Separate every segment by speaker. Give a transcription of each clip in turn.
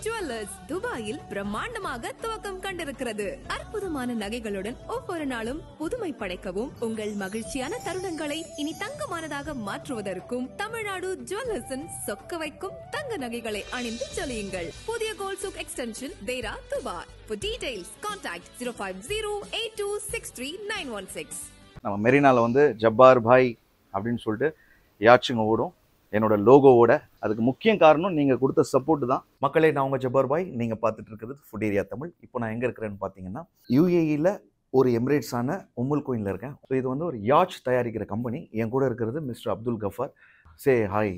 Speaker 1: Jewellers துபாயில் பிரம்மாண்டமாக துவக்கம் கண்டிருக்கிறது அற்புதமான நகைகளுடன் ஒவ்வொரு நாளும் புதுமை படைக்கவும் உங்கள் மகிழ்ச்சியான தருணங்களை இனி தங்கமானதாக மாற்றுவதற்கும் தமிழ்நாடு ஜுவல்லர்ஸின் சொக்க வைக்கும் தங்க நகைகளை அணிந்து ஜொலியுங்கள் புதிய gold souk extension Deira Dubai For details, contact 050-8263-916.
Speaker 2: நம்ம மெரினால வந்து ஜப்பார் பாய் அப்படின்னு சொல்லிட்டு யாச்சுங்க ஓடும் என்னோட லோகோவோட அதுக்கு முக்கிய காரணம் நீங்கள் கொடுத்த சப்போர்ட் தான் மக்களே நான் உங்கள் ஜப்பார் பாய் நீங்கள் பார்த்துட்டு இருக்கிறது ஃபுட் ஏரியா தமிழ் இப்போ நான் எங்கே இருக்கிறேன்னு பார்த்தீங்கன்னா யூஏஇயில் ஒரு எமிரேட்ஸான உம்முல் கோயினில் இருக்கேன் ஸோ இது வந்து ஒரு யாச் தயாரிக்கிற கம்பெனி என் கூட இருக்கிறது mister Abdul Gaffar say hi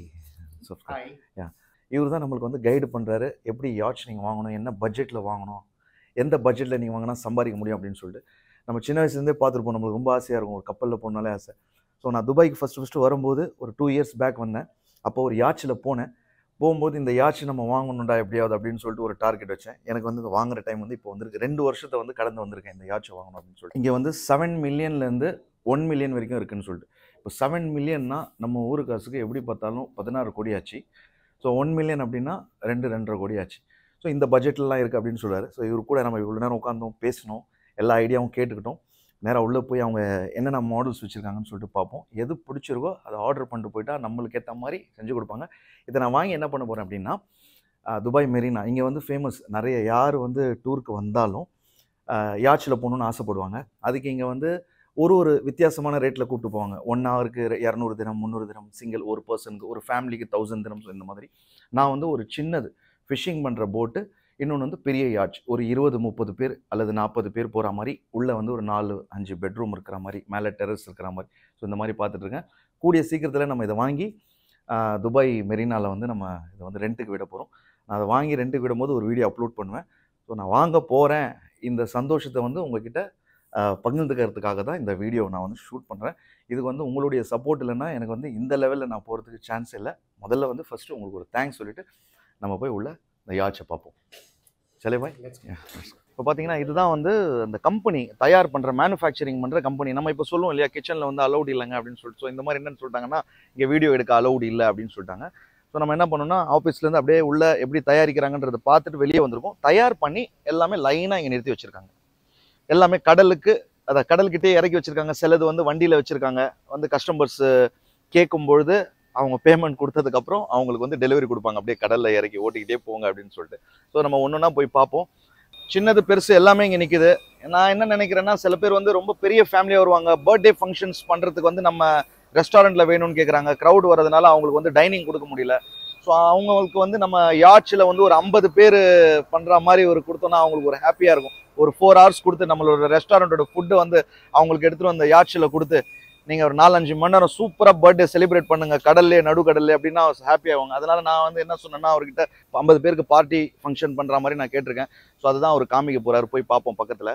Speaker 2: யா இவர் தான் நம்மளுக்கு வந்து கைடு பண்ணுறாரு எப்படி யாச் நீங்கள் வாங்கணும் என்ன பட்ஜெட்டில் வாங்கணும் எந்த பட்ஜெட்டில் நீங்கள் வாங்கினா சம்பாதிக்க முடியும் அப்படின்னு சொல்லிட்டு நம்ம சின்ன வயசுலேருந்தே பார்த்துருப்போம் நம்மளுக்கு ரொம்ப ஆசையாக இருக்கும் ஒரு கப்பலில் போனாலே ஆசை ஸோ நான் துபாய்க்கு ஃபஸ்ட்டு ஃபஸ்ட்டு வரும்போது ஒரு டூ இயர்ஸ் பேக் வந்தேன் அப்போ ஒரு யாச்சில் போனேன் போகும்போது இந்த யாட்சி நம்ம வாங்கணும்டா எப்படியாவது அப்படின்னு சொல்லிட்டு ஒரு டார்கெட் வச்சேன் எனக்கு வந்து இந்த வாங்குற டைம் வந்து இப்போ வந்திருக்கு ரெண்டு வருஷத்தை வந்து கடந்து வந்திருக்கேன் இந்த யாட்சி வாங்கணும் அப்படின்னு சொல்லிட்டு இங்கே வந்து செவன் மில்லியன்லேருந்து ஒன் மில்லியன் வரைக்கும் இருக்குன்னு சொல்லிட்டு இப்போ செவன் மில்லியன்னா நம்ம ஊரு காசுக்கு எப்படி பார்த்தாலும் பதினாறு கோடி ஆச்சு ஸோ ஒன் மில்லியன் அப்படின்னா ரெண்டு ரெண்டரை கோடி ஆச்சு ஸோ இந்த பட்ஜெட்லாம் இருக்குது அப்படின்னு சொல்லுவார் ஸோ இவர் கூட நம்ம இவ்வளோ நேரம் உட்காந்தோம் பேசினோம் எல்லா ஐடியாவும் கேட்டுக்கிட்டோம் நேராக உள்ளே போய் அவங்க என்னென்ன மாடல்ஸ் வச்சுருக்காங்கன்னு சொல்லிட்டு பார்ப்போம் எது பிடிச்சிருக்கோ அதை ஆர்டர் பண்ணிட்டு போயிட்டா நம்மளுக்கு ஏற்ற மாதிரி செஞ்சு கொடுப்பாங்க இதை நான் வாங்கி என்ன பண்ண போகிறேன் அப்படின்னா ஆஹ், துபாய் மெரினா இங்கே வந்து ஃபேமஸ் நிறைய யார் வந்து டூருக்கு வந்தாலும் யாச்சில் போகணுன்னு ஆசைப்படுவாங்க அதுக்கு இங்கே வந்து ஒரு ஒரு வித்தியாசமான ரேட்டில் கூப்பிட்டு போவாங்க ஒன் ஹவருக்கு இரநூறு தினம் முந்நூறு தினம் சிங்கிள் ஒரு பர்சனுக்கு ஒரு ஃபேமிலிக்கு தௌசண்ட் தினம் இந்த மாதிரி நான் வந்து ஒரு சின்னது ஃபிஷிங் பண்ணுற போட்டு இன்னொன்று வந்து பெரிய யாட்ச் ஒரு இருபது முப்பது பேர் அல்லது நாற்பது பேர் போகிற மாதிரி உள்ளே வந்து ஒரு நாலு அஞ்சு பெட்ரூம் இருக்கிற மாதிரி மேலே டெரஸ் இருக்கிற மாதிரி ஸோ இந்த மாதிரி பார்த்துட்டு இருக்கேன் கூடிய சீக்கிரத்தில் நம்ம இதை வாங்கி ஆஹ், துபாய் மெரினாவில் வந்து நம்ம இதை வந்து ரெண்ட்டுக்கு விட போகிறோம் நான் அதை வாங்கி ரெண்ட்டுக்கு விடும்போது ஒரு வீடியோ அப்லோட் பண்ணுவேன் ஸோ நான் வாங்க போகிறேன் இந்த சந்தோஷத்தை வந்து உங்ககிட்ட ஆஹ், பகிர்ந்துக்கிறதுக்காக தான் இந்த வீடியோ நான் வந்து ஷூட் பண்ணுறேன் இதுக்கு வந்து உங்களுடைய சப்போர்ட் இல்லைன்னா எனக்கு வந்து இந்த லெவலில் நான் போகிறதுக்கு சான்ஸ் இல்லை முதல்ல வந்து ஃபஸ்ட்டு உங்களுக்கு ஒரு தேங்க்ஸ் சொல்லிவிட்டு நம்ம போய் உள்ள இந்த யாட்சை பார்ப்போம் சலே பாய் இப்போ பார்த்தீங்கன்னா இதுதான் வந்து அந்த கம்பெனி தயார் பண்ணுற மேனுஃபேக்சரிங் பண்ணுற கம்பெனி நம்ம இப்போ சொல்லுவோம் இல்லையா கிச்சனில் வந்து அலௌட் இல்லைங்க அப்படின்னு சொல்லிட்டு ஸோ இந்த மாதிரி என்னன்னு சொல்லிட்டாங்கன்னா இங்கே வீடியோ எடுக்க அலௌட் இல்லை அப்படின்னு சொல்லிட்டாங்க ஸோ நம்ம என்ன பண்ணோம்னா ஆஃபீஸ்லேருந்து அப்படியே உள்ள எப்படி தயாரிக்கிறாங்கன்றதை பார்த்துட்டு வெளியே வந்திருக்கோம் தயார் பண்ணி எல்லாமே லைனாக இங்கே நிறுத்தி வச்சுருக்காங்க எல்லாமே கடலுக்கு அதை கடல்கிட்டே இறக்கி வச்சுருக்காங்க சிலது வந்து வண்டியில் வச்சுருக்காங்க வந்து கஸ்டமர்ஸ் கேட்கும் பொழுது அவங்க பேமெண்ட் கொடுத்ததுக்கப்புறம் அவங்களுக்கு வந்து டெலிவரி கொடுப்பாங்க அப்படியே கடலில் இறக்கி ஓட்டிக்கிட்டே போங்க அப்படின்னு சொல்லிட்டு ஸோ நம்ம ஒன்று ஒன்றா போய் பார்ப்போம் சின்னது பெருசு எல்லாமே இங்கே நிற்குது நான் என்ன நினைக்கிறேன்னா சில பேர் வந்து ரொம்ப பெரிய ஃபேமிலியாக வருவாங்க பர்த்டே ஃபங்க்ஷன்ஸ் பண்ணுறதுக்கு வந்து நம்ம ரெஸ்டாரண்ட்டில் வேணும்னு கேட்குறாங்க க்ரௌட் வரதுனால அவங்களுக்கு வந்து டைனிங் கொடுக்க முடியல ஸோ அவங்களுக்கு வந்து நம்ம யாட்சில் வந்து ஒரு ஐம்பது பேர் பண்ணுற மாதிரி ஒரு கொடுத்தோன்னா அவங்களுக்கு ஒரு ஹாப்பியாக இருக்கும் ஒரு ஃபோர் ஹவர்ஸ் கொடுத்து நம்மளோட ரெஸ்டாரண்ட்டோட ஃபுட்டு வந்து அவங்களுக்கு எடுத்துகிட்டு வந்து யாட்சில் கொடுத்து நீங்கள் ஒரு நாலஞ்சு மணி நேரம் சூப்பராக பர்த்டே செலிப்ரேட் பண்ணுங்க கடல்லே நடுக்கடல்லே அப்படின்னா ஹாப்பி ஆவாங்க அதனால நான் வந்து என்ன சொன்னேன்னா அவர்கிட்ட ஐம்பது பேருக்கு பார்ட்டி ஃபங்க்ஷன் பண்ணுற மாதிரி நான் கேட்டிருக்கேன் ஸோ அதுதான் அவர் காமிக்க போறாரு போய் பார்ப்போம் பக்கத்தில்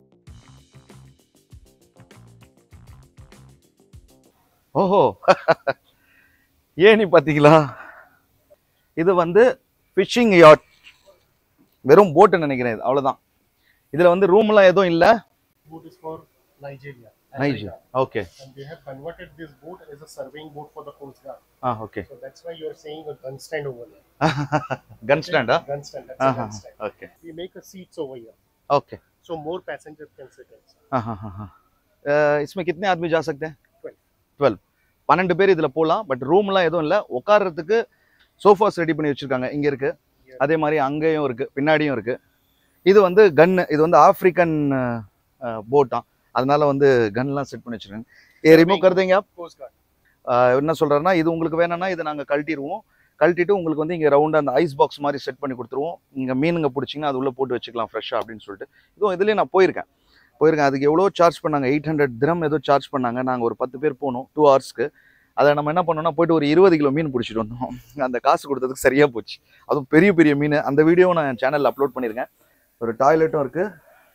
Speaker 2: ஓஹோ ஏனி பார்த்தீங்களா இது வந்து ஃபிஷிங் யாட் வெறும் போட்டு நினைக்கிறேன் இது அவ்வளோதான் இதில் வந்து ரூம்லாம் எதுவும் இல்லை
Speaker 3: boat is for Nigeria.
Speaker 2: Nigeria okay
Speaker 3: And they have converted this boat as a surveying boat for the Coast Guard.
Speaker 2: ஆ okay
Speaker 3: So that's why you're seeing a gun stand over there.
Speaker 2: Gun ஸ்டாண்டா
Speaker 3: Gun stand, that's a gun stand.
Speaker 2: Okay
Speaker 3: We make a seats over here.
Speaker 2: Okay
Speaker 3: So more passengers can sit inside.
Speaker 2: हाँ हाँ हाँ हाँ अ, इसमें कितने आदमी जा सकते हैं
Speaker 3: Twelve.
Speaker 2: டுவெல் பன்னெண்டு பேர் இதில் போகலாம் பட் ரூம்லாம் எதுவும் இல்லை உட்கார்றதுக்கு சோஃபாஸ் ரெடி பண்ணி வச்சுருக்காங்க இங்கே இருக்குது அதே மாதிரி அங்கேயும் இருக்குது பின்னாடியும் இருக்குது இது வந்து கன்னு இது வந்து ஆஃப்ரிக்கன் போட் தான் அதனால வந்து கன்லாம் செட் பண்ணி வச்சுருக்காங்க ஏ ரிமூவ் கருதுங்க
Speaker 3: Coast Guard.
Speaker 2: என்ன சொல்கிறாருன்னா இது உங்களுக்கு வேணும்னா இதை நாங்கள் கழட்டிடுவோம் கழட்டிட்டு உங்களுக்கு வந்து இங்கே ரவுண்டாக அந்த ஐஸ் பாக்ஸ் மாதிரி செட் பண்ணி கொடுத்துருவோம் இங்கே மீனுங்க பிடிச்சிங்கன்னா அது உள்ளே போட்டு வச்சுக்கலாம் ஃப்ரெஷ்ஷாக அப்படின்னு சொல்லிட்டு இதுவும் இதுலேயே நான் போயிருக்கேன் போயிருக்கேன் அதுக்கு எவ்வளோ சார்ஜ் பண்ணாங்க எயிட் ஹண்ட்ரட் திரம் ஏதோ சார்ஜ் பண்ணாங்க நாங்கள் ஒரு பத்து பேர் போனோம் டூ ஹவர்ஸ்க்கு அதை நம்ம என்ன பண்ணோம்னா போயிட்டு ஒரு இருபது கிலோ மீன் பிடிச்சிட்டு வந்தோம் அந்த காசு கொடுத்ததுக்கு சரியாக போச்சு அதுவும் பெரிய பெரிய மீன் அந்த வீடியோவும் நான் என் சேனலில் அப்லோட் பண்ணியிருக்கேன் ஒரு டாய்லெட்டும் இருக்குது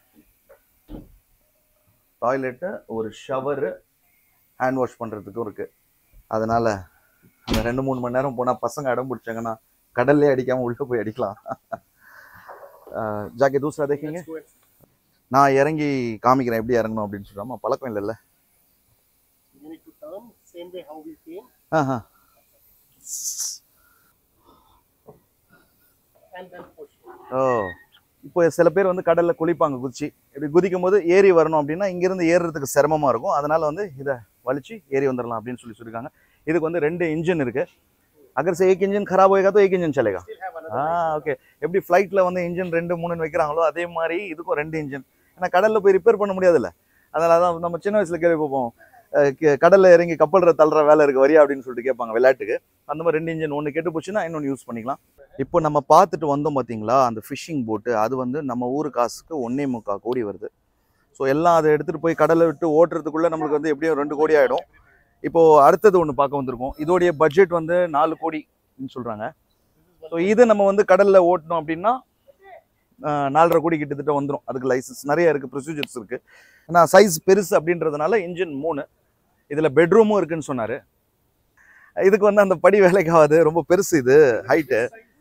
Speaker 2: டாய்லெட்டு ஒரு ஷவரு ஹேண்ட் வாஷ் பண்ணுறதுக்கும் இருக்குது அதனால் அந்த ரெண்டு மூணு மணி நேரம் போனால் பசங்க அடம் பிடிச்சாங்கன்னா கடல்லே அடிக்காமல் உள்ளே போய் அடிக்கலாம் அஹ், ஜாக்கே தூசரா தேக்கிங்க
Speaker 3: Let's go and
Speaker 2: நான் இறங்கி காமிக்கிறேன் எப்படி இறங்கணும் அப்படின்னு சொல்லாமல் பழக்கம் இல்லைல்ல
Speaker 3: you need to turn same way how we came
Speaker 2: Aha
Speaker 3: and then push.
Speaker 2: ஓ இப்போ சில பேர் வந்து கடலில் குளிப்பாங்க குதிச்சு இப்படி குதிக்கும் போது ஏறி வரணும் அப்படின்னா இங்கேருந்து ஏறுறதுக்கு சிரமமாக இருக்கும் அதனால வந்து இதை வலிச்சு ஏறி வந்துடலாம் அப்படின்னு சொல்லி சொல்லியிருக்காங்க இதுக்கு வந்து ரெண்டு இன்ஜின் இருக்கு அகர் से एक इंजन खराब होएगा तो एक इंजन चलेगा
Speaker 3: Still have another.
Speaker 2: ஆ ஓகே எப்படி ஃப்ளைட்டில் வந்து இன்ஜின் ரெண்டு மூணுன்னு வைக்கிறாங்களோ அதே மாதிரி இதுக்கும் ரெண்டு இன்ஜின் ஏன்னா கடலில் போய் ரிப்பேர் பண்ண முடியாதுல்ல அதனால தான் நம்ம சின்ன வயசுல கேள்வி பார்ப்போம் அஹ் க- கடல்ல இறங்கி கப்பல் தள்ளுற வேலை இருக்கு வரியா அப்படின்னு சொல்லிட்டு கேட்பாங்க விளையாட்டுக்கு அந்த மாதிரி ரெண்டு இன்ஜின் ஒன்று கெட்டு போச்சுன்னா இன்னொன்று யூஸ் பண்ணிக்கலாம் இப்போ நம்ம பார்த்துட்டு வந்தோம் பார்த்தீங்களா அந்த ஃபிஷிங் போட்டு அது வந்து நம்ம ஊர் காசுக்கு ஒன்னே முக்கால் கோடி வருது ஸோ எல்லாம் அதை எடுத்துகிட்டு போய் கடலை விட்டு ஓட்டுறதுக்குள்ளே நம்மளுக்கு வந்து எப்படியும் ரெண்டு கோடி ஆகிடும் இப்போ அடுத்தது ஒன்று பார்க்க வந்திருக்கோம் இதோடைய பட்ஜெட் வந்து நாலு கோடின்னு சொல்கிறாங்க ஸோ இது நம்ம வந்து கடலில் ஓட்டணும் அப்படின்னா ஆஹ், நாலரை கோடி கிட்டத்தட்ட வந்துடும் அதுக்கு லைசன்ஸ் நிறைய இருக்குது ப்ரொசீஜர்ஸ் இருக்குது ஏன்னா சைஸ் பெருசு அப்படின்றதுனால இன்ஜின் மூணு இதில் பெட்ரூமும் இருக்குன்னு சொன்னார் இதுக்கு வந்து அந்த படி வேலைக்கு ஆகாது ரொம்ப பெருசு இது ஹைட்டு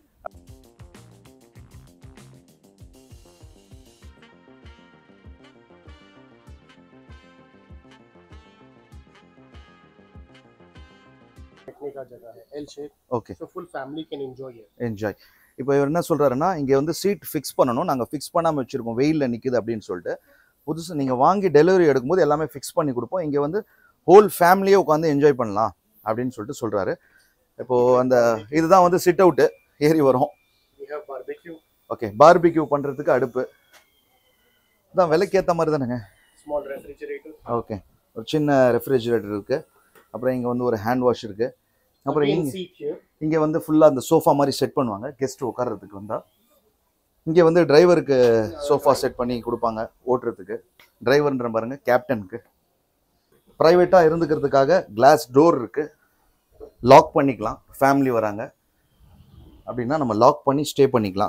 Speaker 3: बैठने का जगह है L shape.
Speaker 2: Okay
Speaker 3: So full family can enjoy it.
Speaker 2: Enjoy இப்போ இவர் என்ன சொல்றாருன்னா இங்கே வந்து சீட் ஃபிக்ஸ் பண்ணணும் நாங்கள் ஃபிக்ஸ் பண்ணாமல் வச்சுருக்கோம் வெயிலில் நிற்குது அப்படின்னு சொல்லிட்டு புதுசு நீங்கள் வாங்கி டெலிவரி எடுக்கும்போது எல்லாமே ஃபிக்ஸ் பண்ணி கொடுப்போம் இங்கே வந்து ஹோல் ஃபேமிலியே உட்காந்து என்ஜாய் பண்ணலாம் அப்படின்னு சொல்லிட்டு சொல்கிறாரு இப்போது அந்த இதுதான் வந்து சிட் அவுட்டு ஏறி வரும்
Speaker 3: We have barbecue,
Speaker 2: okay barbecue பண்ணுறதுக்கு அடுப்பு இதான் விலைக்கு ஏற்ற மாதிரி தானேங்க
Speaker 3: small refrigerator.
Speaker 2: ஓகே ஒரு சின்ன ரெஃப்ரிஜிரேட்டர் இருக்குது அப்புறம் இங்கே வந்து ஒரு ஹேண்ட் வாஷ் இருக்குது அப்புறம்
Speaker 3: Again
Speaker 2: இங்கே
Speaker 3: seat here.
Speaker 2: இங்கே வந்து ஃபுல்லாக அந்த சோஃபா மாதிரி செட் பண்ணுவாங்க கெஸ்ட் உட்கார்றதுக்கு வந்தால் இங்கே வந்து டிரைவருக்கு சோஃபா செட் பண்ணி கொடுப்பாங்க ஓட்டுறதுக்கு டிரைவர்ன்ற பாருங்க கேப்டனுக்கு ப்ரைவேட்டாக இருந்துக்கிறதுக்காக கிளாஸ் டோர் இருக்குது லாக் பண்ணிக்கலாம் ஃபேமிலி வராங்க அப்படின்னா நம்ம லாக் பண்ணி ஸ்டே பண்ணிக்கலாம்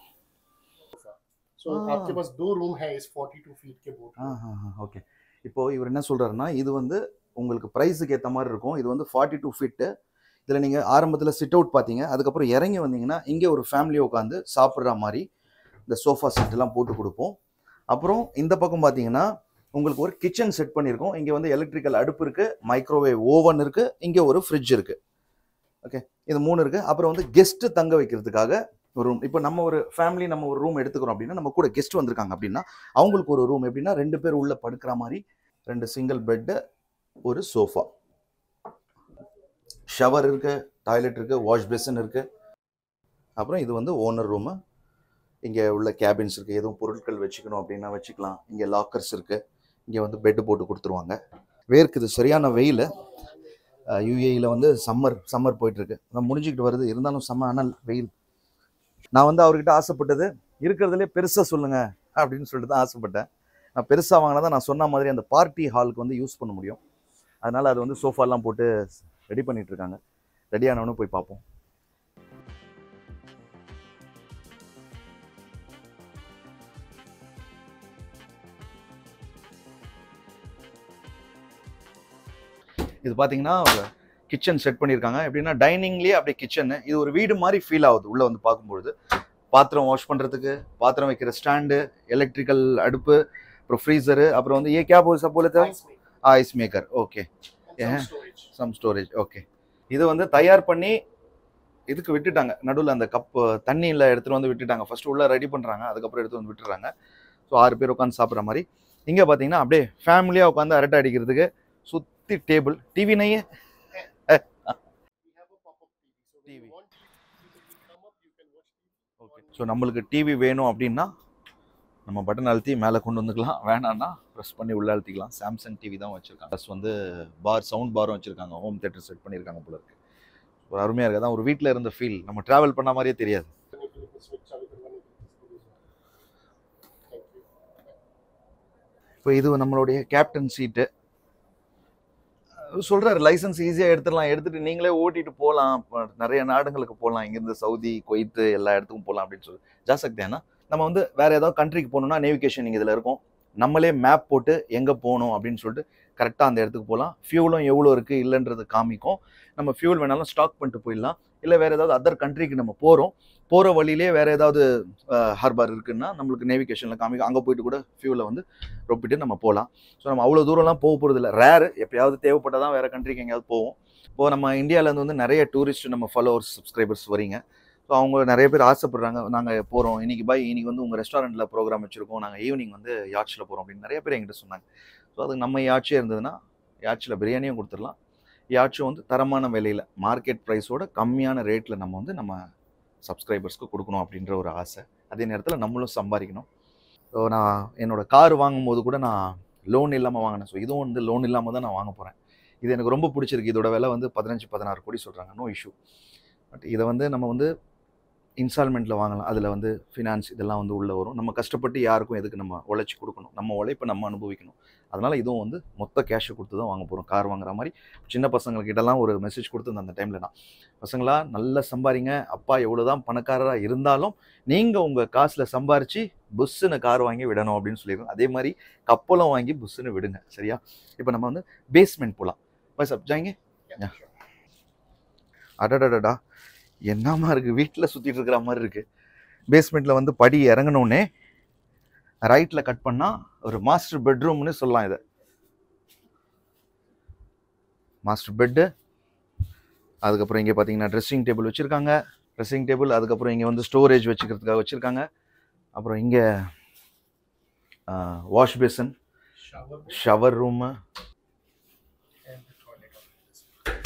Speaker 3: So
Speaker 2: Ah.
Speaker 3: आपके पास दो रूम है इस 42 फीट के बोट में.
Speaker 2: ஓகே இப்போ இவர் என்ன சொல்றாருன்னா இது வந்து உங்களுக்கு ப்ரைஸுக்கு ஏற்ற மாதிரி இருக்கும் இது வந்து ஃபார்ட்டி டூ ஃபிட்டு இதில் நீங்கள் ஆரம்பத்தில் சிட் அவுட் பார்த்தீங்க அதுக்கப்புறம் இறங்கி வந்தீங்கன்னா இங்கே ஒரு ஃபேமிலி உட்காந்து சாப்பிட்ற மாதிரி இந்த சோஃபா செட்டெல்லாம் போட்டு கொடுப்போம் அப்புறம் இந்த பக்கம் பார்த்தீங்கன்னா உங்களுக்கு ஒரு கிச்சன் செட் பண்ணியிருக்கோம் இங்கே வந்து எலக்ட்ரிக்கல் அடுப்பு இருக்குது மைக்ரோவேவ் ஓவன் இருக்குது இங்கே ஒரு ஃப்ரிட்ஜ் இருக்குது ஓகே இது மூணு இருக்குது அப்புறம் வந்து கெஸ்ட்டு தங்க வைக்கிறதுக்காக ஒரு ரூம் இப்போ நம்ம ஒரு ஃபேமிலி நம்ம ஒரு ரூம் எடுத்துக்கிறோம் அப்படின்னா நம்ம கூட கெஸ்ட் வந்திருக்காங்க அப்படின்னா அவங்களுக்கு ஒரு ரூம் எப்படின்னா ரெண்டு பேர் உள்ள படுக்கிற மாதிரி ரெண்டு சிங்கிள் பெட்டு ஒரு சோஃபா ஷவர் இருக்கு டாய்லெட் இருக்கு வாஷ் பேசின் இருக்கு அப்புறம் இது வந்து ஓனர் ரூமு இங்கே உள்ள கேபின்ஸ் இருக்குது எதுவும் பொருட்கள் வச்சுக்கணும் அப்படின்னா வச்சுக்கலாம் இங்கே லாக்கர்ஸ் இருக்குது இங்கே வந்து பெட்டு போட்டு கொடுத்துருவாங்க வேர்க்குது சரியான வெயில் யூஏயில் வந்து சம்மர் சம்மர் போயிட்டுருக்கு அதான் முடிஞ்சுக்கிட்டு வருது இருந்தாலும் செம்ம அனல் வெயில் நான் வந்து அவர்கிட்ட ஆசைப்பட்டது இருக்கிறதுலே பெருசாக சொல்லுங்க அப்படின்னு சொல்லிட்டு தான் ஆசைப்பட்டேன் நான் பெருசாக வாங்கினா தான் நான் சொன்ன மாதிரி அந்த பார்ட்டி ஹாலுக்கு வந்து யூஸ் பண்ண முடியும் அதனால் அது வந்து சோஃபாலாம் போட்டு ரெடி பண்ணிட்டு இருக்காங்க ரெடி ஆனவொன்னு போய் பார்ப்போம் இது பார்த்தீங்கன்னா கிச்சன் செட் பண்ணியிருக்காங்க எப்படின்னா டைனிங்லேயே அப்படியே கிச்சனு இது ஒரு வீடு மாதிரி ஃபீல் ஆகுது உள்ளே வந்து பார்க்கும்பொழுது பாத்திரம் வாஷ் பண்ணுறதுக்கு பாத்திரம் வைக்கிற ஸ்டாண்டு எலக்ட்ரிக்கல் அடுப்பு அப்புறம் ஃப்ரீசரு அப்புறம் வந்து ஏ கேப் சப்போலத்தை
Speaker 3: Ice maker
Speaker 2: ice maker okay
Speaker 3: and
Speaker 2: Yeah.
Speaker 3: some storage.
Speaker 2: Some storage okay இது வந்து தயார் பண்ணி இதுக்கு விட்டுட்டாங்க நடுவில் அந்த கப்பு தண்ணியில் எடுத்துகிட்டு வந்து விட்டுட்டாங்க ஃபர்ஸ்ட் உள்ள ரெடி பண்ணுறாங்க அதுக்கப்புறம் எடுத்து வந்து விட்டுறாங்க ஸோ ஆறு பேர் உட்காந்து சாப்பிட்ற மாதிரி இங்கே பார்த்தீங்கன்னா அப்படியே ஃபேமிலியாக உட்காந்து அரட்டை அடிக்கிறதுக்கு சுற்றி டேபிள் டிவி நையே
Speaker 3: We have a pop-up TV. So when
Speaker 2: TV.
Speaker 3: you want TV, you come up, you can watch TV.
Speaker 2: Okay so நம்மளுக்கு டிவி வேணும் அப்படின்னா நம்ம பட்டன் அழுத்தி மேலே கொண்டு வந்துக்கலாம் வேணான்னா ப்ரெஸ் பண்ணி உள்ளே அழுத்திக்கலாம் சாம்சங் டிவி தான் வச்சுருக்காங்க ப்ளஸ் வந்து பார் சவுண்ட் பாரும் வச்சுருக்காங்க ஹோம் தேட்டர் செட் பண்ணியிருக்காங்க போல இருக்கு ஒரு அருமையாக இருக்குது அதான் ஒரு வீட்டில் இருந்த ஃபீல் நம்ம ட்ராவல் பண்ண மாதிரியே தெரியாது
Speaker 3: करने के लिए कुछ switch चालू करवाने के लिए Thank you.
Speaker 2: இப்போ இது நம்மளுடைய கேப்டன் சீட்டு சொல்கிறாரு லைசன்ஸ் ஈஸியாக எடுத்துடலாம் எடுத்துகிட்டு நீங்களே ஓட்டிட்டு போகலாம் இப்போ நிறைய நாடுங்களுக்கு போகலாம் இங்கேருந்து சவுதி குவைத்து எல்லா இடத்துக்கும் போகலாம் அப்படின்னு சொல்லி ஜாசக்தேனா நம்ம வந்து வேற ஏதாவது கண்ட்ரிக்கு போகணும்னா நேவிகேஷன் இங்கே இதில் இருக்கும் நம்மளே மேப் போட்டு எங்கே போகணும் அப்படின்னு சொல்லிட்டு கரெக்டாக அந்த இடத்துக்கு போகலாம் ஃபியூலும் எவ்வளோ இருக்குது இல்லைன்றது காமிக்கும் நம்ம ஃபியூல் வேணாலும் ஸ்டாக் பண்ணிட்டு போயிடலாம் இல்லை வேறு ஏதாவது அதர் கண்ட்ரிக்கு நம்ம போகிறோம் போகிற வழியிலே வேறு ஏதாவது ஹார்பர் இருக்குன்னா நம்மளுக்கு நேவிகேஷனில் காமிக்கும் அங்கே போயிட்டு கூட ஃபியூலை வந்து ரொப்பிட்டு நம்ம போகலாம் ஸோ நம்ம அவ்வளோ தூரம்லாம் போக போகிறது இல்லை ரேரு எப்பயாவது தேவைப்பட்டால் தான் வேறு கண்ட்ரிக்கு எங்கேயாவது போவோம் இப்போ நம்ம இந்தியாவிலேருந்து வந்து நிறைய டூரிஸ்ட் நம்ம ஃபாலோவர்ஸ் சப்ஸ்கிரைபர்ஸ் வரீங்க ஸோ அவங்க நிறைய பேர் ஆசைப்படுறாங்க நாங்கள் போகிறோம் இன்னைக்கு பாய் இன்னைக்கு வந்து உங்கள் ரெஸ்டாரண்ட்டில் ப்ரோக்ராம் வச்சுருக்கோம் நாங்கள் ஈவினிங் வந்து யாட்சில் போகிறோம் அப்படின்னு நிறைய பேர் என்கிட்ட சொன்னாங்க ஸோ அது நம்ம யாட்சியாக இருந்ததுன்னா யாட்சியில் பிரியாணியும் கொடுத்துடலாம் யாச்சும் வந்து தரமான விலையில் மார்க்கெட் ப்ரைஸோட கம்மியான ரேட்டில் நம்ம வந்து நம்ம சப்ஸ்கிரைபர்ஸ்க்கு கொடுக்கணும் அப்படின்ற ஒரு ஆசை அதே நேரத்தில் நம்மளும் சம்பாதிக்கணும் ஸோ நான் என்னோடய கார் வாங்கும்போது கூட நான் லோன் இல்லாமல் வாங்கினேன் ஸோ இதுவும் வந்து லோன் இல்லாமல் தான் நான் வாங்க போகிறேன் இது எனக்கு ரொம்ப பிடிச்சிருக்கு இதோட விலை வந்து பதினஞ்சு பதினாறு கோடி சொல்கிறாங்க நோ இஷ்யூ பட் இதை வந்து நம்ம வந்து இன்ஸ்டால்மெண்ட்டில் வாங்கலாம் அதில் வந்து ஃபினான்ஸ் இதெல்லாம் வந்து உள்ளே வரும் நம்ம கஷ்டப்பட்டு யாருக்கும் எதுக்கு நம்ம உழைச்சி கொடுக்கணும் நம்ம உழைப்பை நம்ம அனுபவிக்கணும் அதனால் இதுவும் வந்து மொத்த கேஷை கொடுத்து தான் வாங்க போகிறோம் கார் வாங்குற மாதிரி சின்ன பசங்கள்கிட்டலாம் ஒரு மெசேஜ் கொடுத்து அந்த டைமில் நான் பசங்களா நல்லா சம்பாரிங்க அப்பா எவ்வளோ தான் பணக்காரராக இருந்தாலும் நீங்கள் உங்கள் காசில் சம்பாரித்து புஷ்ஷுன்னு கார் வாங்கி விடணும் அப்படின்னு சொல்லிடுறோம் அதே மாதிரி கப்பலும் வாங்கி புஷ்ஷுன்னு விடுங்க சரியா இப்போ நம்ம வந்து பேஸ்மெண்ட் போகலாம் பஸ் அப் ஜாயிங்க
Speaker 3: Yeah, sure.
Speaker 2: அடடடடா என்னமா இருக்குது வீட்டில் சுற்றிட்டு இருக்கிற மாதிரி இருக்குது பேஸ்மெண்ட்டில் வந்து படி இறங்கினோடனே ரைட்டில் கட் பண்ணால் ஒரு மாஸ்டர் பெட்ரூம்னு சொல்லலாம் இதை மாஸ்டர் பெட்டு அதுக்கப்புறம் இங்கே பார்த்தீங்கன்னா ட்ரெஸ்ஸிங் டேபிள் வச்சுருக்காங்க ட்ரெஸ்ஸிங் டேபிள் அதுக்கப்புறம் இங்கே வந்து ஸ்டோரேஜ் வச்சுக்கிறதுக்காக வச்சுருக்காங்க அப்புறம் இங்கே wash basin
Speaker 3: Shower room
Speaker 2: shower room
Speaker 3: and the toilet on this.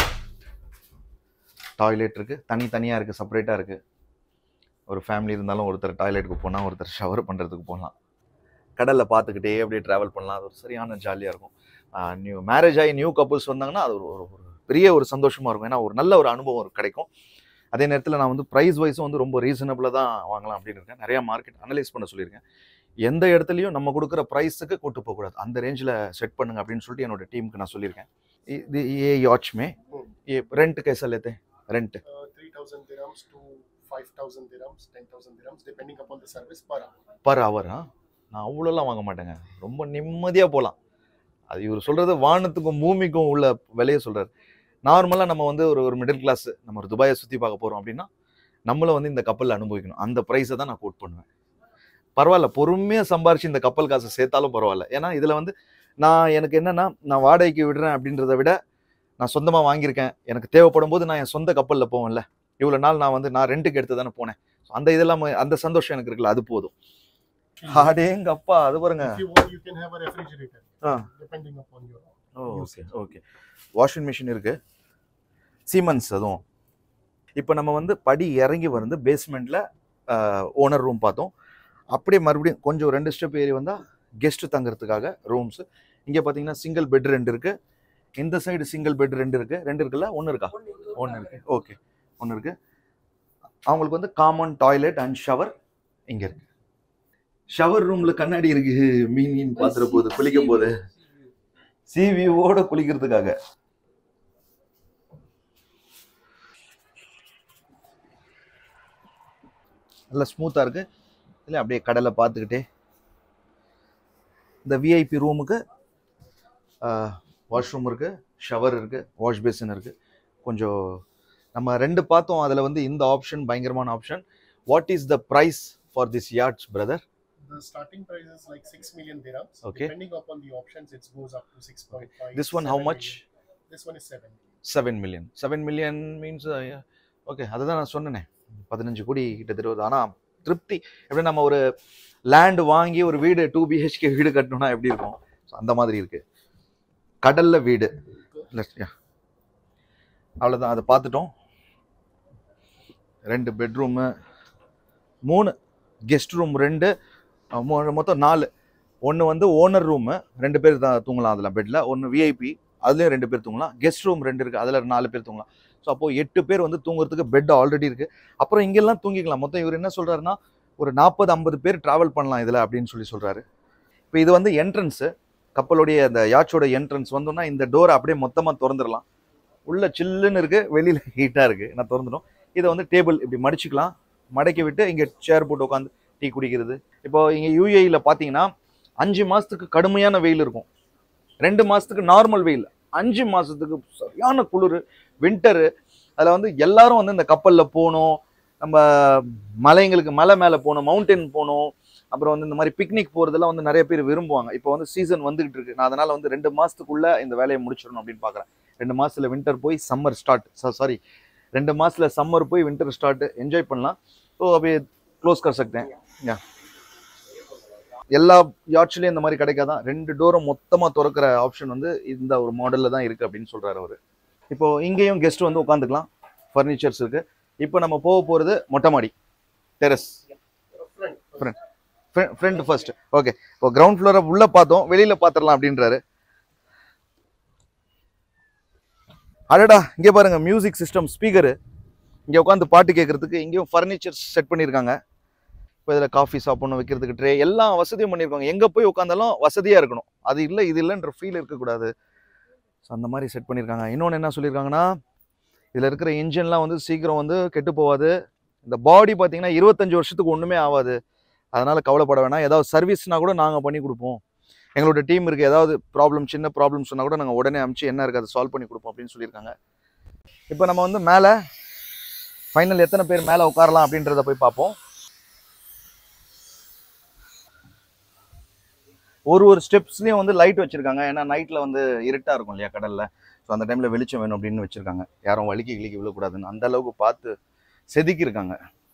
Speaker 2: Toilet இருக்குது தனித்தனியாக இருக்குது செப்பரேட்டாக இருக்குது ஒரு ஃபேமிலி இருந்தாலும் ஒருத்தர் டாய்லெட்டுக்கு போனால் ஒருத்தர் ஷவர் பண்ணுறதுக்கு போகலாம் கடலில் பார்த்துக்கிட்டே அப்படியே ட்ராவல் பண்ணலாம் அது ஒரு சரியான ஜாலியாக இருக்கும் நியூ மேரேஜ் ஆகி நியூ கப்புள்ஸ் வந்தாங்கன்னா அது ஒரு ஒரு- ஒரு பெரிய ஒரு சந்தோஷமாக இருக்கும் ஏன்னா ஒரு நல்ல ஒரு அனுபவம் ஒரு கிடைக்கும் அதே நேரத்தில் நான் வந்து ப்ரைஸ் வைஸும் வந்து ரொம்ப ரீசனபிளாக தான் வாங்கலாம் அப்படின்னு இருக்கேன் நிறையா மார்க்கெட் அனலைஸ் பண்ண சொல்லியிருக்கேன் எந்த இடத்துலையும் நம்ம கொடுக்குற ப்ரைஸுக்கு கூட்டு போகக்கூடாது அந்த ரேஞ்சில் செட் பண்ணுங்க அப்படின்னு சொல்லிட்டு என்னோட டீமுக்கு நான் சொல்லியிருக்கேன் இது ஏ யாட்ச் மே ये रेंट कैसा लेते हैं rent
Speaker 3: Uh, 3,000 dirhams to 5,000 dirhams, 10,000 dirhams, depending upon the service per hour.
Speaker 2: Per hour நான் அவ்வளோலாம் வாங்க மாட்டேங்க ரொம்ப நிம்மதியாக போகலாம் அது இவர் சொல்கிறது வானத்துக்கும் பூமிக்கும் உள்ள விலையை சொல்கிறார் நார்மலாக நம்ம வந்து ஒரு ஒரு மிடில் கிளாஸ் நம்ம ஒரு துபாயை சுற்றி பார்க்க போகிறோம் அப்படின்னா நம்மளும் வந்து இந்த கப்பலில் அனுபவிக்கணும் அந்த ப்ரைஸை தான் நான் கோட் பண்ணுவேன் பரவாயில்ல பொறுமையாக சம்பாரிச்சு இந்த கப்பல் காசை சேர்த்தாலும் பரவாயில்ல ஏன்னா இதில் வந்து நான் எனக்கு என்னென்னா நான் வாடகைக்கு விடுறேன் அப்படின்றத விட நான் சொந்தமாக வாங்கியிருக்கேன் எனக்கு தேவைப்படும் போது நான் என் சொந்த கப்பலில் போவேன்ல இவ்வளோ நாள் நான் வந்து நான் ரெண்டுக்கு எடுத்து தானே போனேன் So அந்த இதெல்லாம் அந்த சந்தோஷம் எனக்கு இருக்குல்ல அது போதும் அடேங்க அப்பா அது பாருங்க
Speaker 3: If you want, you can have a refrigerator,
Speaker 2: Ah.
Speaker 3: depending upon your
Speaker 2: okay
Speaker 3: usage.
Speaker 2: Okay washing machine இருக்கு சீமன்ஸ் அதுவும் இப்போ நம்ம வந்து படி இறங்கி வந்து பேஸ்மெண்ட்டில் ஓனர் ரூம் பார்த்தோம் அப்படியே மறுபடியும் கொஞ்சம் ரெண்டு ஸ்டெப் ஏறி வந்தால் கெஸ்ட் தங்குறதுக்காக ரூம்ஸ் இங்கே பார்த்தீங்கன்னா சிங்கிள் பெட் ரெண்டு இருக்கு இந்த சைடு சிங்கிள் பெட் ரெண்டு இருக்கு ரெண்டு இருக்குல்ல ஒன்று இருக்கா ஒன்று இருக்கு ஓகே ஒன்று இருக்கு அவங்களுக்கு வந்து காமன் டாய்லெட் அண்ட் ஷவர் இங்கே இருக்கு ஷவர் ரூம்ல கண்ணாடி இருக்கு மீன் மீன் பாத்துற போது குளிக்கும் போது சிவியோட குளிக்கிறதுக்காக நல்லா ஸ்மூத்தாக இருக்கு இல்லை அப்படியே கடலை பார்த்துக்கிட்டே இந்த விஐபி ரூமுக்கு வாஷ்ரூம் இருக்கு ஷவர் இருக்கு வாஷ் பேசின் இருக்கு கொஞ்சம் நம்ம ரெண்டு பார்த்தோம் அதில் வந்து இந்த ஆப்ஷன் பயங்கரமான option what is the price for this yachts brother
Speaker 3: The starting price is like 6 million dirhams.
Speaker 2: Okay.
Speaker 3: Depending upon the options, it goes up to 6.5.
Speaker 2: This one how
Speaker 3: 7
Speaker 2: much?
Speaker 3: million. This one is 7 million.
Speaker 2: Seven million seven million means okay அதுதான் நான் சொன்னேனே பதினஞ்சு கோடி கிட்டத்தட்ட வருது ஆனால் திருப்தி எப்படி நம்ம ஒரு லேண்ட் வாங்கி ஒரு வீடு டூ பிஹெச்கே வீடு கட்டணும்னா எப்படி இருக்கும் ஸோ அந்த மாதிரி இருக்கு கடல்ல வீடு அவ்வளோதான் அதை பார்த்துட்டோம் ரெண்டு பெட்ரூமு மூணு கெஸ்ட் ரூம் ரெண்டு அஹ் மூ- மொத்தம் நாலு ஒன்று வந்து ஓனர் ரூமு ரெண்டு பேர் தான் தூங்கலாம் அதில் பெட்டில் ஒன்று விஐபி அதுலேயும் ரெண்டு பேர் தூங்கலாம் கெஸ்ட் ரூம் ரெண்டு இருக்குது அதில் நாலு பேர் தூங்கலாம் ஸோ அப்போது எட்டு பேர் வந்து தூங்குறதுக்கு பெட் ஆல்ரெடி இருக்குது அப்புறம் இங்கெல்லாம் தூங்கிக்கலாம் மொத்தம் இவர் என்ன சொல்கிறாருன்னா ஒரு நாற்பது ஐம்பது பேர் ட்ராவல் பண்ணலாம் இதில் அப்படின்னு சொல்லி சொல்கிறாரு இப்போ இது வந்து என்ட்ரன்ஸு கப்பலுடைய அந்த யாட்சோட என்ட்ரன்ஸ் வந்தோம்னா இந்த டோரை அப்படியே மொத்தமாக திறந்துடலாம் உள்ள சில்லுன்னு இருக்குது வெளியில் ஹீட்டாக இருக்குது நான் திறந்துடும் இதை வந்து டேபிள் இப்படி மடிச்சுக்கலாம் மடக்கி விட்டு இங்கே சேர் போட்டு உட்காந்து டீ குடிக்கிறது இப்போ இங்கே யூஏஇயில் பார்த்தீங்கன்னா அஞ்சு மாதத்துக்கு கடுமையான வெயில் இருக்கும் ரெண்டு மாதத்துக்கு நார்மல் வெயில் அஞ்சு மாதத்துக்கு சரியான குளிர் வின்டரு அதில் வந்து எல்லாரும் வந்து இந்த கப்பலில் போகணும் நம்ம மலைங்களுக்கு மலை மேலே போகணும் மவுண்டன் போகணும் அப்புறம் வந்து இந்த மாதிரி பிக்னிக் போகிறதெல்லாம் வந்து நிறைய பேர் விரும்புவாங்க இப்போ வந்து சீசன் வந்துகிட்டு இருக்கு நான் அதனால் வந்து ரெண்டு மாதத்துக்குள்ளே இந்த வேலையை முடிச்சிடணும் அப்படின்னு பார்க்குறேன் ரெண்டு மாதத்தில் வின்டர் போய் சம்மர் ஸ்டார்ட் சாரி ரெண்டு மாசத்துல சம்மர் போய் வின்டர் ஸ்டார்ட் என்ஜாய் பண்ணலாம் ஸோ அபி க்ளோஸ் கர் सकते हैं Yeah. எல்லா யாட்ச்லயும் இந்த மாதிரி கிடைக்காதான் ரெண்டு டோரும் மொத்தமா திறக்கிற ஆப்ஷன் வந்து இந்த ஒரு மாடல்ல தான் இருக்கு அப்படின்னு சொல்றாரு அவரு இப்போ இங்கேயும் கெஸ்ட் வந்து உட்காந்துக்கலாம் ஃபர்னிச்சர்ஸ் இருக்கு இப்போ நம்ம போக போறது மொட்டை மாடி terrace
Speaker 3: Front.
Speaker 2: Front first okay இப்போ கிரவுண்ட் ஃப்ளோரை உள்ள பார்த்தோம் வெளியில பாத்திரலாம் அப்படின்றாரு அடடா இங்கே பாருங்க மியூசிக் சிஸ்டம் ஸ்பீக்கரு இங்கே உட்காந்து பாட்டு கேட்கறதுக்கு இங்கேயும் ஃபர்னிச்சர்ஸ் செட் பண்ணியிருக்காங்க இப்போ இதில் காஃபி சாப்பிடணும் வைக்கிறதுக்கு ட்ரே எல்லா வசதியும் பண்ணியிருக்காங்க எங்கே போய் உட்காந்தாலும் வசதியாக இருக்கணும் அது இல்லை இது இல்லைன்ற ஃபீல் இருக்கக்கூடாது ஸோ அந்த மாதிரி செட் பண்ணியிருக்காங்க இன்னொன்று என்ன சொல்லியிருக்காங்கன்னா இதில் இருக்கிற இன்ஜின்லாம் வந்து சீக்கிரம் வந்து கெட்டு போகாது இந்த பாடி பார்த்தீங்கன்னா இருபத்தஞ்சு வருஷத்துக்கு ஒன்றுமே ஆகாது அதனால் கவலைப்பட வேணாம் ஏதாவது சர்வீஸ்னா கூட நாங்கள் பண்ணி கொடுப்போம் எங்களோட டீம் இருக்குது ஏதாவது ப்ராப்ளம் சின்ன ப்ராப்ளம் சொன்னால் கூட நாங்கள் உடனே அமுச்சு என்ன இருக்குது அதை சால்வ் பண்ணி கொடுப்போம் அப்படின்னு சொல்லியிருக்காங்க இப்போ நம்ம வந்து மேலே ஃபைனல் எத்தனை பேர் மேலே உட்காரலாம் அப்படின்றத போய் பார்ப்போம் ஒரு ஒரு ஸ்டெப்ஸ்லேயும் வந்து லைட் வச்சுருக்காங்க ஏன்னா நைட்டில் வந்து இருட்டாக இருக்கும் இல்லையா கடலில் ஸோ அந்த டைமில் வெளிச்சம் வேணும் அப்படின்னு வச்சுருக்காங்க யாரும் வலிக்கு கிளிக்கு விழக்கூடாதுன்னு அந்த அளவுக்கு பார்த்து செதுக்கியிருக்காங்க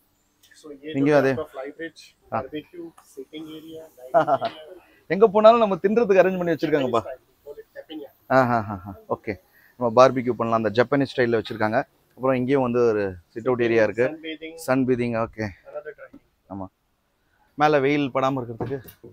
Speaker 3: So ये
Speaker 2: Thank you,
Speaker 3: जो
Speaker 2: Ade.
Speaker 3: आपका fly bridge,
Speaker 2: हाँ.
Speaker 3: barbecue, sitting area, dining area.
Speaker 2: எங்கே போனாலும் நம்ம தின்றதுக்கு அரேஞ்ச் பண்ணி வச்சுருக்காங்கப்பா
Speaker 3: Japanese style, we call it teppanyaki.
Speaker 2: ஆஹா ஓகே நம்ம பார்பிக்யூ பண்ணலாம் அந்த ஜப்பானீஸ் ஸ்டைலில் வச்சுருக்காங்க அப்புறம் இங்கேயும் வந்து ஒரு சிட் அவுட் ஏரியா இருக்குது
Speaker 3: Sunbathing,
Speaker 2: sunbathing okay
Speaker 3: another dry.
Speaker 2: மேலே வெயில் படாமல் இருக்கிறதுக்கு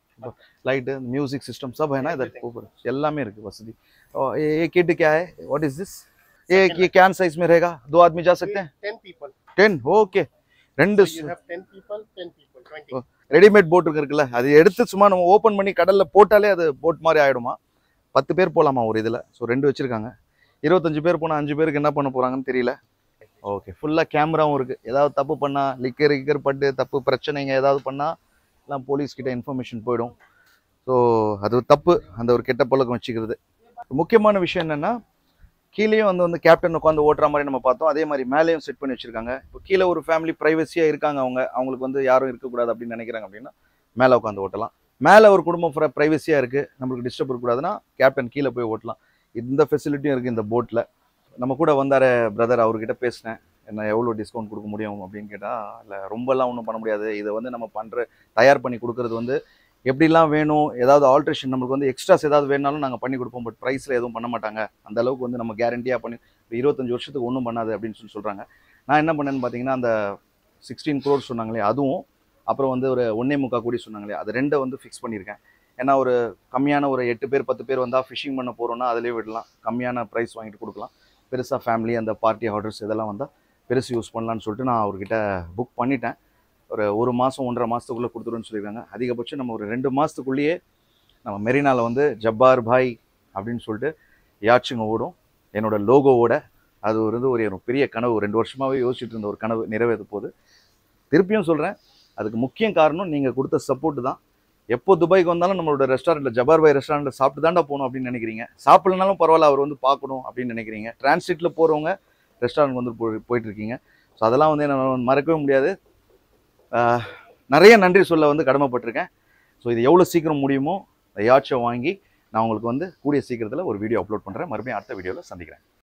Speaker 2: லைட்டு மியூசிக் சிஸ்டம் सब है ना इधर ऊपर எல்லாமே இருக்குது वसदी और ये ये किट क्या है व्हाट इज दिस ये ये कैन साइज में रहेगा दो आदमी जा सकते हैं
Speaker 3: Ten people.
Speaker 2: टेन ओके ரெண்டு
Speaker 3: So you have ten people, ten people, twenty.
Speaker 2: Oh. Readymade boat இருக்குல்ல அது எடுத்து சும்மா நம்ம ஓப்பன் பண்ணி கடலில் போட்டாலே அது போட் மாதிரி ஆயிடுமா பத்து பேர் போகலாமா ஒரு இதில் ஸோ ரெண்டு வச்சுருக்காங்க இருபத்தஞ்சு பேர் போனால் அஞ்சு பேருக்கு என்ன பண்ண போகிறாங்கன்னு தெரியல ஓகே ஃபுல்லாக கேமராவும் இருக்குது ஏதாவது தப்பு பண்ணால் லிக்கர் கிக்கர் பட்டு தப்பு பிரச்சனைங்க ஏதாவது பண்ணால் எல்லாம் போலீஸ் கிட்ட இன்ஃபர்மேஷன் போயிடும் ஸோ அது ஒரு தப்பு அந்த ஒரு கெட்ட பழக்கம் வச்சுக்கிறது முக்கியமான விஷயம் என்னென்னா கீழேயும் வந்து வந்து கேப்டன் உட்காந்து ஓட்டுற மாதிரி நம்ம பார்த்தோம் அதே மாதிரி மேலேயும் செட் பண்ணி வச்சிருக்காங்க இப்போ கீழே ஒரு ஃபேமிலி ப்ரைவசியாக இருக்காங்க அவங்க அவங்களுக்கு வந்து யாரும் இருக்கக்கூடாது அப்படின்னு நினைக்கிறாங்க அப்படின்னா மேலே உட்காந்து ஓட்டலாம் மேலே ஒரு குடும்பம் ப்ரைவசியாக இருக்குது நம்மளுக்கு டிஸ்டர்ப் இருக்கக்கூடாதுன்னா கேப்டன் கீழே போய் ஓட்டலாம் இந்த ஃபெசிலிட்டியும் இருக்குது இந்த போட்டில் நம்ம கூட வந்தார் பிரதர் அவர்கிட்ட பேசினேன் என்ன எவ்வளோ டிஸ்கவுண்ட் கொடுக்க முடியும் அப்படின்னு கேட்டால் இல்லை ரொம்பலாம் ஒன்றும் பண்ண முடியாது இதை வந்து நம்ம பண்ணுற தயார் பண்ணி கொடுக்குறது வந்து எப்படிலாம் வேணும் ஏதாவது ஆல்ட்ரேஷன் நம்மளுக்கு வந்து எக்ஸ்ட்ராஸ் ஏதாவது வேணாலும் நாங்கள் பண்ணி கொடுப்போம் பட் ப்ரைஸில் எதுவும் பண்ண மாட்டாங்க அந்த அளவுக்கு வந்து நம்ம கேரண்டியாக பண்ணி இப்போ இருபத்தஞ்சு வருஷத்துக்கு ஒன்றும் பண்ணாது அப்படின்னு சொல்லி சொல்கிறாங்க நான் என்ன பண்ணேன்னு பார்த்தீங்கன்னா அந்த சிக்ஸ்டீன் க்ரோர் சொன்னாங்களே அதுவும் அப்புறம் வந்து ஒரு ஒன்னே முக்கா கோடி சொன்னாங்களே அது ரெண்டை வந்து ஃபிக்ஸ் பண்ணியிருக்கேன் ஏன்னா ஒரு கம்மியான ஒரு எட்டு பேர் பத்து பேர் வந்தால் ஃபிஷிங் பண்ண போகிறோன்னா அதிலே விடலாம் கம்மியான ப்ரைஸ் வாங்கிட்டு கொடுக்கலாம் பெருசாக ஃபேமிலி அந்த பார்ட்டி ஆர்டர்ஸ் இதெல்லாம் வந்தால் பெருசு யூஸ் பண்ணலான்னு சொல்லிட்டு நான் அவர்கிட்ட புக் பண்ணிட்டேன் ஒரு ஒரு மாதம் ஒன்றரை மாதத்துக்குள்ளே கொடுத்துருன்னு சொல்லியிருக்காங்க அதிகபட்சம் நம்ம ஒரு ரெண்டு மாதத்துக்குள்ளேயே நம்ம மெரினாவில் வந்து ஜப்பார் பாய் அப்படின்னு சொல்லிட்டு யாச்சுங்க ஓடும் என்னோட லோகோவோட அது ஒரு வந்து ஒரு எனக்கு பெரிய கனவு ரெண்டு வருஷமாகவே யோசிச்சுட்டு இருந்த ஒரு கனவு நிறைவேற போகுது திருப்பியும் சொல்கிறேன் அதுக்கு முக்கிய காரணம் நீங்கள் கொடுத்த சப்போர்ட் தான் எப்போ துபாய்க்கு வந்தாலும் நம்மளோட ரெஸ்டாரண்ட்டில் ஜபார் பாய் ரெஸ்டாரண்ட்டில் சாப்பிட்டு தாண்டா போகணும் அப்படின்னு நினைக்கிறீங்க சாப்பிடலனாலும் பரவாயில்ல அவர் வந்து பார்க்கணும் அப்படின்னு நினைக்கிறீங்க டிரான்சிட்டில் போகிறவங்க ரெஸ்டாரண்ட் வந்து போய் போயிட்டு இருக்கீங்க ஸோ அதெல்லாம் வந்து என்னால் மறக்கவே முடியாது ஆஹ், நிறைய நன்றி சொல்ல வந்து கடமைப்பட்டிருக்கேன் ஸோ இது எவ்வளோ சீக்கிரம் முடியுமோ யாட்சை வாங்கி நான் உங்களுக்கு வந்து கூடிய சீக்கிரத்தில் ஒரு வீடியோ அப்லோட் பண்ணுறேன் மறுபடியும் அடுத்த வீடியோவில் சந்திக்கிறேன்